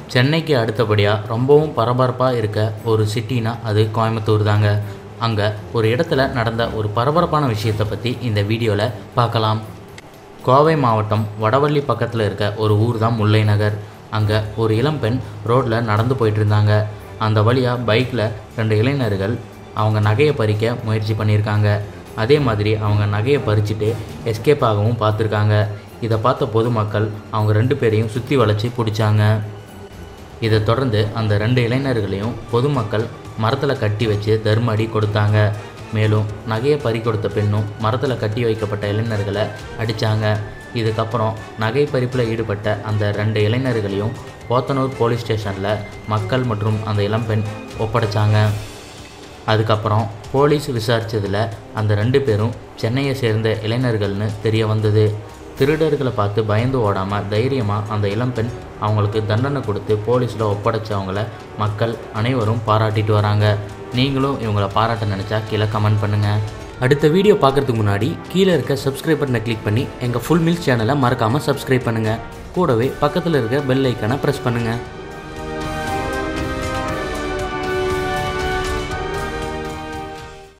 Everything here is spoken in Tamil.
சென்னைக்கு அடுத்தபடியாக ரொம்பவும் பரபரப்பாக இருக்க ஒரு சிட்டினா அது கோயம்புத்தூர் தாங்க அங்கே ஒரு இடத்துல நடந்த ஒரு பரபரப்பான விஷயத்தை பற்றி இந்த வீடியோவில் பார்க்கலாம் கோவை மாவட்டம் வடவள்ளி பக்கத்தில் இருக்க ஒரு ஊர் தான் முல்லை நகர் அங்கே ஒரு இளம்பெண் ரோட்டில் நடந்து போயிட்டு இருந்தாங்க அந்த வழியாக பைக்கில் ரெண்டு இளைஞர்கள் அவங்க நகையை பறிக்க முயற்சி பண்ணியிருக்காங்க அதே மாதிரி அவங்க நகையை பறிச்சுட்டு எஸ்கேப் ஆகவும் பார்த்துருக்காங்க இதை பார்த்த பொதுமக்கள் அவங்க ரெண்டு பேரையும் சுற்றி வளைச்சி பிடிச்சாங்க இதை தொடர்ந்து அந்த ரெண்டு இளைஞர்களையும் பொதுமக்கள் மரத்தில் கட்டி வச்சு தர்ம அடி கொடுத்தாங்க மேலும் நகையை பறி கொடுத்த பெண்ணும் மரத்தில் கட்டி வைக்கப்பட்ட இளைஞர்களை அடித்தாங்க இதுக்கப்புறம் நகை பறிப்பில் ஈடுபட்ட அந்த ரெண்டு இளைஞர்களையும் போத்தனூர் போலீஸ் ஸ்டேஷனில் மக்கள் மற்றும் அந்த இளம்பெண் ஒப்படைச்சாங்க அதுக்கப்புறம் போலீஸ் விசாரித்ததில் அந்த ரெண்டு பேரும் சென்னையை சேர்ந்த இளைஞர்கள்னு தெரிய வந்தது திருடர்களை பார்த்து பயந்து ஓடாமல் தைரியமாக அந்த இளம்பெண் அவங்களுக்கு தண்டனை கொடுத்து போலீஸில் ஒப்படைச்சவங்கள மக்கள் அனைவரும் பாராட்டிட்டு வராங்க நீங்களும் இவங்கள பாராட்ட நினச்சா கீழே கமெண்ட் பண்ணுங்கள் அடுத்த வீடியோ பார்க்குறதுக்கு முன்னாடி கீழே இருக்க சப்ஸ்கிரைப் பட்டனை கிளிக் பண்ணி எங்கள் ஃபுல் மில்ஸ் சேனலை மறக்காமல் சப்ஸ்கிரைப் பண்ணுங்கள் கூடவே பக்கத்தில் இருக்க பெல் ஐக்கானை ப்ரெஸ் பண்ணுங்கள்